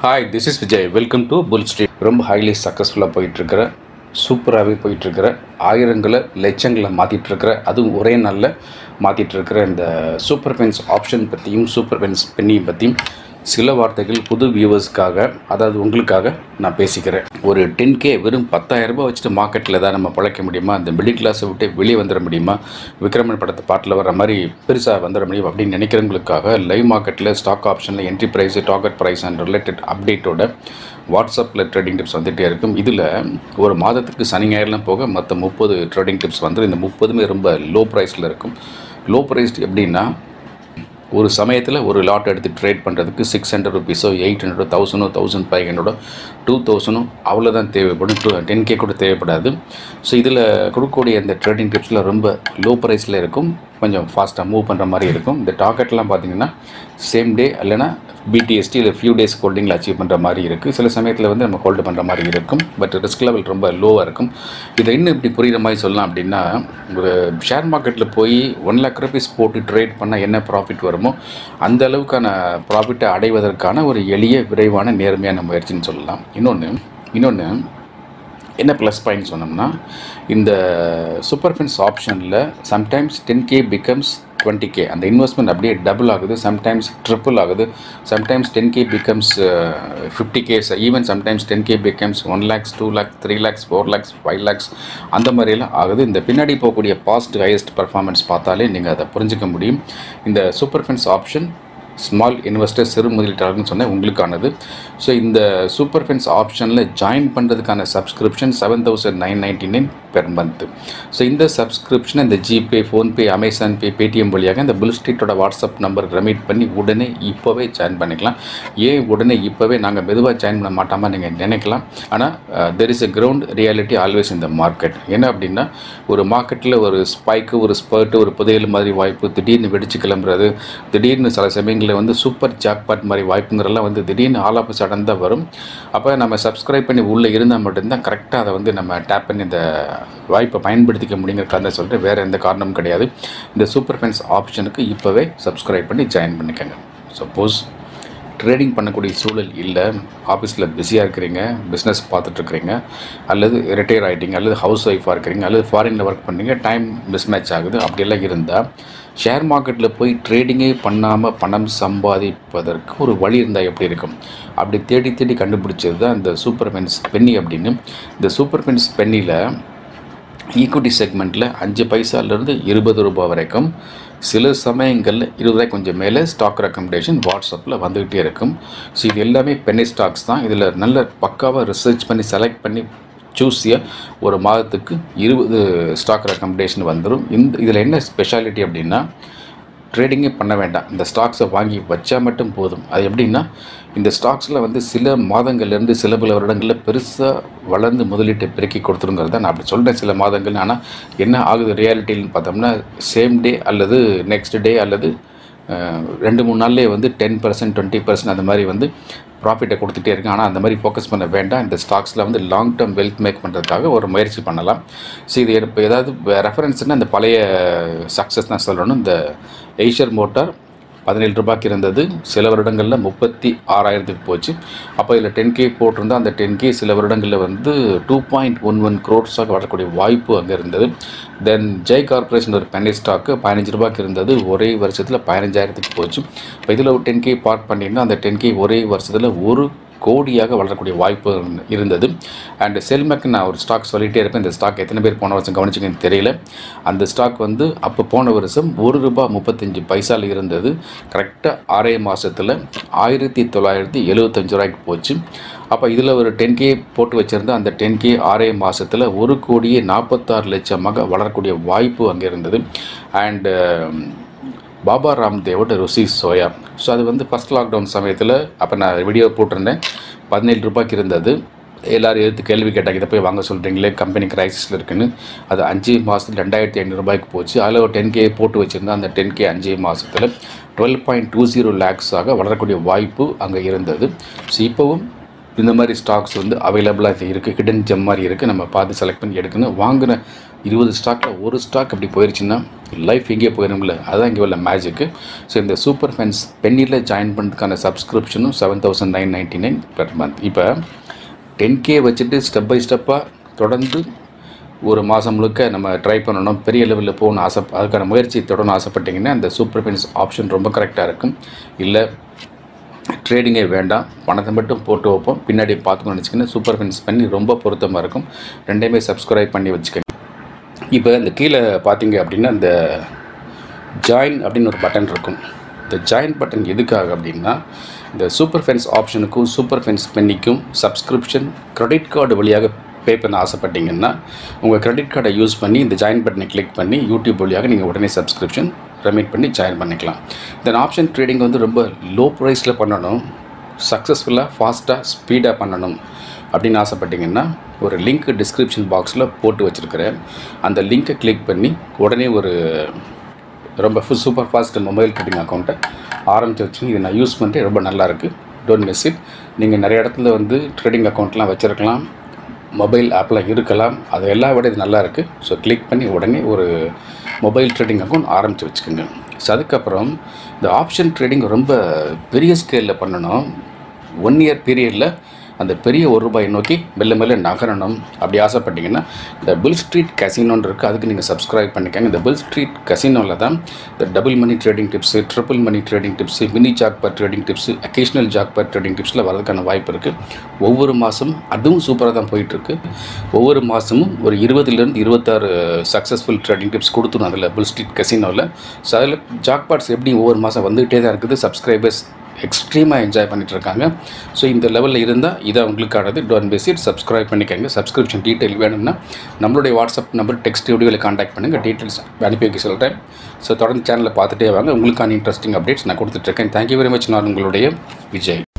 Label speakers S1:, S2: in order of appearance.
S1: hi this is Vijay welcome to Bull Street ரொம்ப highly சக்ஸஸ்ஃபுல்லாக போயிட்டுருக்கிற சூப்பராகவே போயிட்டுருக்கிற ஆயிரங்களை லட்சங்களை மாற்றிட்டுருக்கிற அதுவும் ஒரே நாளில் மாற்றிட்டுருக்கிற இந்த சூப்பர் பென்ஸ் ஆப்ஷன் பற்றியும் சூப்பர் பென்ஸ் பென்னியும் பற்றியும் சில வார்த்தைகள் புது வியூவர்ஸ்க்காக அதாவது உங்களுக்காக நான் பேசிக்கிறேன் ஒரு டென் கே வெறும் 10000 ரூபாய் வச்சுட்டு மார்க்கெட்டில் தான் நம்ம பழைக்க முடியுமா இந்த மிடில் கிளாஸை விட்டு வெளியே வந்துட முடியுமா விக்ரமன் படத்தை பாட்டில் வர மாதிரி பெருசாக வந்துட முடியும் அப்படின்னு நினைக்கிறவங்களுக்காக லைவ் மார்க்கெட்டில் ஸ்டாக் ஆப்ஷனில் entry price target price and related அப்டேட்டோட வாட்ஸ்அப்பில் ட்ரேடிங் டிப்ஸ் வந்துகிட்டே இருக்கும் இதில் ஒரு மாதத்துக்கு சனி ஞாயிறுலாம் போக மற்ற முப்பது ட்ரேடிங் டிப்ஸ் வந்து இந்த முப்பதுமே ரொம்ப லோ ப்ரைஸில் இருக்கும் லோ ப்ரைஸ் எப்படின்னா ஒரு சமயத்தில் ஒரு லாட் எடுத்து ட்ரேட் பண்ணுறதுக்கு சிக்ஸ் ஹண்ட்ரட் ருபீஸோ எயிட் ஹண்ட்ரடோ தௌசண்டோ தௌசண்ட் ஃபைவ் ஹண்ட்ரடோ டூ தௌசண்டோ அவ்வளோதான் தேவைப்படும் டூ டென் கே கூட தேவைப்படாது ஸோ இதில் கொடுக்கக்கூடிய இந்த ட்ரேடிங் டிப்ஸில் ரொம்ப லோ ப்ரைஸில் இருக்கும் கொஞ்சம் ஃபாஸ்ட்டாக மூவ் பண்ணுற மாதிரி இருக்கும் இந்த டார்கெட்லாம் பார்த்தீங்கன்னா சேம் டே இல்லைனா பிடிஎஸ்டி இல்லை ஃபியூ டேஸ் ஹோல்டிங்கில் அச்சீவ் பண்ணுற மாதிரி இருக்குது சில சமயத்தில் வந்து நம்ம ஹோல்டு பண்ணுற மாதிரி இருக்கும் பட் ரிஸ்க் லெவல் ரொம்ப லோவாக இருக்கும் இதை இன்னும் இப்படி புரிகிற மாதிரி சொல்லலாம் அப்படின்னா ஒரு ஷேர் மார்க்கெட்டில் போய் ஒன் லேக் ருபீஸ் போட்டு ட்ரேட் பண்ணால் என்ன ப்ராஃபிட் வருமோ அந்த அளவுக்கான ப்ராஃபிட்டை அடைவதற்கான ஒரு எளிய விரைவான நேர்மையான முயற்சின்னு சொல்லலாம் இன்னொன்று இன்னொன்று என்ன ப்ளஸ் பாயிண்ட் சொன்னோம்னா இந்த சூப்பர் ஃபின்ஸ் ஆப்ஷனில் sometimes ten K becomes twenty K அந்த இன்வெஸ்ட்மெண்ட் அப்படியே டபுள் ஆகுது சம்டைம்ஸ் ட்ரிபிள் ஆகுது sometimes ten K becomes fifty Ks even sometimes ten K becomes one lakhs two lakhs three lakhs four lakhs five lakhs அந்த மாதிரியெல்லாம் ஆகுது இந்த பின்னாடி போகக்கூடிய பாஸ்ட் ஹையஸ்ட் பர்ஃபார்மன்ஸ் பார்த்தாலே நீங்கள் அதை புரிஞ்சிக்க முடியும் இந்த super fins option small investor சிறு முதலீட்டாளர்னு சொன்னேன் உங்களுக்கானது ஸோ இந்த சூப்பர் ஃபென்ஸ் ஆப்ஷனில் ஜாயின் பண்ணுறதுக்கான subscription seven thousand nine ninety nine per month so இந்த சப்ஸ்கிரிப்ஷனை இந்த GPay PhonePe Amazon Pay Paytm வழியாக இந்த புல் ஸ்ட்ரீட்டோட வாட்ஸ்அப் நம்பருக்கு ரெமீட் பண்ணி உடனே இப்போவே ஜாயின் பண்ணிக்கலாம் ஏன் உடனே இப்போவே நாங்கள் மெதுவாக ஜாயின் பண்ண மாட்டாமல் நீங்கள் நினைக்கலாம் ஆனால் there is a ground reality always இந்த மார்க்கெட் என்ன அப்படின்னா ஒரு மார்க்கெட்டில் ஒரு ஸ்பைக்கு ஒரு ஸ்பர்ட்டு ஒரு புதையல் மாதிரி வாய்ப்பு திடீர்னு வெடிச்சு கிளம்புறது திடீர்னு சில சமயங்களில் வந்து சூப்பர் ஜாக்பாட் மாதிரி வாய்ப்புங்கிறதெல்லாம் வந்து திடீர்னு ஆல் ஆஃப் சடன் தான் வரும் அப்போ நம்ம சப்ஸ்கிரைப் பண்ணி உள்ளே இருந்தால் மட்டும்தான் கரெக்டாக அதை வந்து நம்ம டேப் பண்ணி இந்த வாய்ப்பை பயன்படுத்திக்க முடியுங்கிறக்காக சொல்லிட்டு வேறு எந்த காரணமும் கிடையாது இந்த சூப்பர் ஃபென்ஸ் ஆப்ஷனுக்கு இப்போவே சப்ஸ்கிரைப் பண்ணி ஜாயின் பண்ணிக்கோங்க சப்போஸ் ட்ரேடிங் பண்ணக்கூடிய சூழல் இல்லை ஆஃபீஸில் பிஸியாக இருக்கிறீங்க பிஸ்னஸ் பார்த்துட்ருக்கிறீங்க அல்லது ரிட்டையர் ஆகிட்டீங்க அல்லது ஹவுஸ் ஒய்ஃபாக இருக்கிறீங்க அல்லது ஃபாரினில் ஒர்க் பண்ணுறீங்க டைம் மிஸ்மேட்ச் ஆகுது அப்படியெல்லாம் இருந்தால் ஷேர் மார்க்கெட்டில் போய் ட்ரேடிங்கே பண்ணாமல் பணம் சம்பாதிப்பதற்கு ஒரு வழி இருந்தால் எப்படி இருக்கும் அப்படி தேடி தேடி கண்டுபிடிச்சது தான் இந்த சூப்பர் பென்ஸ் பென்னி அப்படின்னு இந்த சூப்பர் பென்ஸ் பென்னியில் ஈக்விட்டி செக்மெண்ட்டில் அஞ்சு பைசாலேருந்து இருபது ரூபாய் வரைக்கும் சில சமயங்களில் இருபது ரூபாய் கொஞ்சம் மேலே ஸ்டாக் ரெக்கமெண்டேஷன் வாட்ஸ்அப்பில் வந்துக்கிட்டே இருக்கும் ஸோ இது எல்லாமே பென்னி ஸ்டாக்ஸ் தான் இதில் நல்ல பக்காவாக ரிசர்ச் பண்ணி செலக்ட் பண்ணி சூஸியாக ஒரு மாதத்துக்கு இருபது ஸ்டாக் ரெக்கமெண்டேஷன் வந்துடும் இந்த இதில் என்ன ஸ்பெஷாலிட்டி அப்படின்னா ட்ரேடிங்கே பண்ண வேண்டாம் இந்த ஸ்டாக்ஸை வாங்கி வச்சா மட்டும் போதும் அது எப்படின்னா இந்த ஸ்டாக்ஸில் வந்து சில மாதங்கள்லேருந்து சில பல வருடங்களில் பெருசாக வளர்ந்து முதலீட்டை பெருக்கி கொடுத்துருங்கிறத நான் அப்படி சொல்கிறேன் சில மாதங்கள் ஆனால் என்ன ஆகுது ரியாலிட்டின்னு பார்த்தோம்னா சேம் டே அல்லது நெக்ஸ்ட் டே அல்லது ரெண்டு மூணு நாள்லேயே வந்து டென் பர்சன்ட் டுவெண்ட்டி பர்சன்ட் அந்த மாதிரி வந்து ப்ராஃபிட்டை கொடுத்துட்டே இருக்கு ஆனால் அந்த மாதிரி ஃபோக்கஸ் பண்ண வேண்டாம் இந்த ஸ்டாக்ஸில் வந்து லாங் டேர்ம் வெல்த் மேக் பண்ணுறதுக்காக ஒரு முயற்சி பண்ணலாம் ஸோ இது இப்போ ஏதாவது ரெஃபரன்ஸ்னால் இந்த பழைய சக்ஸஸ் தான் சொல்லணும் இந்த எய்ஷர் மோட்டார் பதினேழு ரூபாய்க்கு இருந்தது சில வருடங்களில் முப்பத்தி ஆறாயிரத்துக்கு போச்சு அப்போ இதில் டென் கே போட்டிருந்தா அந்த டென் கே சில வருடங்களில் வந்து டூ பாயிண்ட் ஒன் ஒன் க்ரோட்ஸாக வரக்கூடிய வாய்ப்பு அங்கே இருந்தது தென் ஜெய் கார்பரேஷன் ஒரு பென்னி ஸ்டாக்கு பதினஞ்சு ரூபாய்க்கு இருந்தது ஒரே வருஷத்தில் பதினஞ்சாயிரத்துக்கு போச்சு இப்போ இதில் ஒரு டென் கே பார்க் பண்ணியிருந்தா அந்த டென் கே ஒரே வருஷத்தில் ஒரு கோடியாக வளரக்கூடிய வாய்ப்பு இருந்தது அண்ட் செல்மெக் நான் ஒரு ஸ்டாக் சொல்லிகிட்டே இருப்பேன் இந்த ஸ்டாக் எத்தனை பேர் போன வருஷம் கவனிச்சிங்கன்னு தெரியல அந்த ஸ்டாக் வந்து அப்போ போன வருஷம் ஒரு ரூபா முப்பத்தஞ்சு பைசாவில் இருந்தது கரெக்டாக ஆறே மாதத்தில் ஆயிரத்தி தொள்ளாயிரத்தி எழுபத்தஞ்சு ரூபாய்க்கு போச்சு அப்போ இதில் ஒரு டென் கே போட்டு வச்சுருந்தா அந்த டென் கே ஆறே மாதத்தில் ஒரு கோடியே நாற்பத்தாறு லட்சமாக வளரக்கூடிய வாய்ப்பு அங்கே இருந்தது அண்டு பாபா ராம்தேவோட ருசி சோயா ஸோ அது வந்து ஃபஸ்ட் லாக்டவுன் சமயத்தில் அப்போ நான் வீடியோ போட்டிருந்தேன் பதினேழு ரூபாய்க்கு இருந்தது எல்லோரும் எடுத்து கேள்வி கேட்டாங்க இதை போய் வாங்க சொல்கிறீங்களே கம்பெனி கிரைசிஸில் இருக்குன்னு அது அஞ்சு மாதத்தில் ரெண்டாயிரத்தி ஐநூறுரூபாய்க்கு போச்சு அதில் ஒரு டென் கே போட்டு வச்சுருந்தா அந்த டென் கே அஞ்சு மாதத்தில் டுவெல் பாயிண்ட் டூ ஜீரோ லேக்ஸாக வளரக்கூடிய வாய்ப்பு அங்கே இருந்தது ஸோ இப்போவும் இந்த மாதிரி ஸ்டாக்ஸ் வந்து அவைலபிளாக இருக்குது ஹிடன் ஜெம் மாதிரி இருக்குது நம்ம பார்த்து செலக்ட் பண்ணி எடுக்கணும் வாங்கின இருபது ஸ்டாக்கில் ஒரு ஸ்டாக் அப்படி போயிடுச்சுன்னா லைஃப் எங்கேயே போயிடும்ல அதான் இங்கே உள்ள மேஜிக்கு ஸோ இந்த சூப்பர் ஃபென்ஸ் பென்னியில் ஜாயின் பண்ணுறதுக்கான சப்ஸ்கிரிப்ஷனும் seven thousand nine ninety nine per month இப்போ டென் கே வச்சுட்டு ஸ்டெப் பை ஸ்டெப்பாக தொடர்ந்து ஒரு மாதம் முழுக்க நம்ம ட்ரை பண்ணணும் பெரிய லெவலில் போகணும்னு ஆசை அதுக்கான முயற்சி தொடரணும்னு ஆசைப்பட்டீங்கன்னா இந்த சூப்பர் ஃபென்ஸ் ஆப்ஷன் ரொம்ப கரெக்டாக இருக்கும் இல்லை ட்ரேடிங்கே வேண்டாம் பணத்தை மட்டும் போட்டு வைப்போம் பின்னாடி பார்த்துக்கணும்னு வச்சுக்கோங்க சூப்பர் ஃபென்ஸ் பண்ணி ரொம்ப பொருத்தமாக இருக்கும் ரெண்டையுமே சப்ஸ்கிரைப் பண்ணி வச்சுக்கோங்க இப்போ இந்த கீழே பார்த்தீங்க அப்படின்னா இந்த ஜாயின் அப்படின்னு ஒரு பட்டன் இருக்கும் இந்த ஜாயின் பட்டன் எதுக்காக அப்படின்னா இந்த சூப்பர் ஃபென்ஸ் ஆப்ஷனுக்கும் சூப்பர் ஃபென்ஸ் பென்னிக்கும் சப்ஸ்கிரிப்ஷன் கிரெடிட் கார்டு வழியாக பே பண்ண ஆசைப்பட்டீங்கன்னா உங்கள் கிரெடிட் கார்டை யூஸ் பண்ணி இந்த ஜாயின் பட்டனை கிளிக் பண்ணி யூடியூப் வழியாக நீங்கள் உடனே சப்ஸ்கிரிப்ஷன் ரெமிட் பண்ணி ஜாயின் பண்ணிக்கலாம் இந்த ஆப்ஷன் ட்ரேடிங் வந்து ரொம்ப லோ ப்ரைஸில் பண்ணணும் சக்ஸஸ்ஃபுல்லாக ஃபாஸ்ட்டாக ஸ்பீடாக பண்ணணும் அப்படின்னு ஆசைப்பட்டீங்கன்னா ஒரு லிங்க் டிஸ்கிரிப்ஷன் பாக்ஸில் போட்டு வச்சுருக்கிறேன் அந்த லிங்க்கை கிளிக் பண்ணி உடனே ஒரு ரொம்ப full super fast mobile trading அக்கௌண்ட்டை ஆரம்பித்து வச்சு இதை நான் யூஸ் பண்ணிட்டு ரொம்ப நல்லா இருக்குது டோன்ட் மிஸ் இட் நீங்கள் நிறைய இடத்துல வந்து ட்ரேடிங் அக்கௌண்ட்லாம் வச்சுருக்கலாம் மொபைல் ஆப்பில் இருக்கலாம் அது எல்லா விட இது நல்லா இருக்குது ஸோ கிளிக் பண்ணி உடனே ஒரு மொபைல் ட்ரேடிங் அக்கௌண்ட் ஆரம்பித்து வச்சுக்கோங்க ஸோ அதுக்கப்புறம் இந்த ஆப்ஷன் ட்ரேடிங் ரொம்ப பெரிய ஸ்கேலில் பண்ணணும் ஒன் இயர் பீரியடில் அந்த பெரிய ஒரு ரூபாயை நோக்கி மெல்ல மெல்ல நகரணும் அப்படி ஆசைப்பட்டீங்கன்னா இந்த பில் ஸ்ட்ரீட் கசினோன்னு இருக்குது அதுக்கு நீங்கள் சப்ஸ்கிரைப் பண்ணிக்கோங்க இந்த பில் ஸ்ட்ரீட் கசினோவில் தான் இந்த double money trading tips triple money trading tips mini jackpot trading tips occasional jackpot trading டிப்ஸில் வரதுக்கான வாய்ப்பு இருக்குது ஒவ்வொரு மாதமும் அதுவும் சூப்பராக தான் போயிட்டுருக்கு ஒவ்வொரு மாதமும் ஒரு இருபதுலேருந்து இருபத்தாறு சக்ஸஸ்ஃபுல் ட்ரேடிங் டிப்ஸ் கொடுத்துரும் அதில் பில் ஸ்ட்ரீட் கசினோவில் ஸோ அதில் ஜாக்பாட்ஸ் எப்படி ஒவ்வொரு மாதம் வந்துகிட்டே தான் இருக்குது சப்ஸ்கிரைபர்ஸ் எக்ஸ்ட்ரீமாக என்ஜாய் பண்ணிட்டு இருக்காங்க ஸோ இந்த லெவலில் இருந்தால் இதை உங்களுக்கானது டோன் பேசிட் சப்ஸ்கிரைப் பண்ணிக்கோங்க சப்ஸ்கிரிப்ஷன் டீட்டெயில் வேணும்னா நம்மளுடைய வாட்ஸ்அப் நம்பர் டெக்ஸ்ட் வீடியோவில் காண்டாக்ட் பண்ணுங்கள் டீட்டெயில்ஸ் அனுப்பி வைக்க சொல்கிறேன் ஸோ தொடர்ந்து சேனலை பார்த்துட்டே வாங்க உங்களுக்கான இன்ட்ரெஸ்டிங் அப்டேட்ஸ் நான் கொடுத்துட்ருக்கேன் தேங்க்யூ வெரி மச் நான் உங்களுடைய விஜய்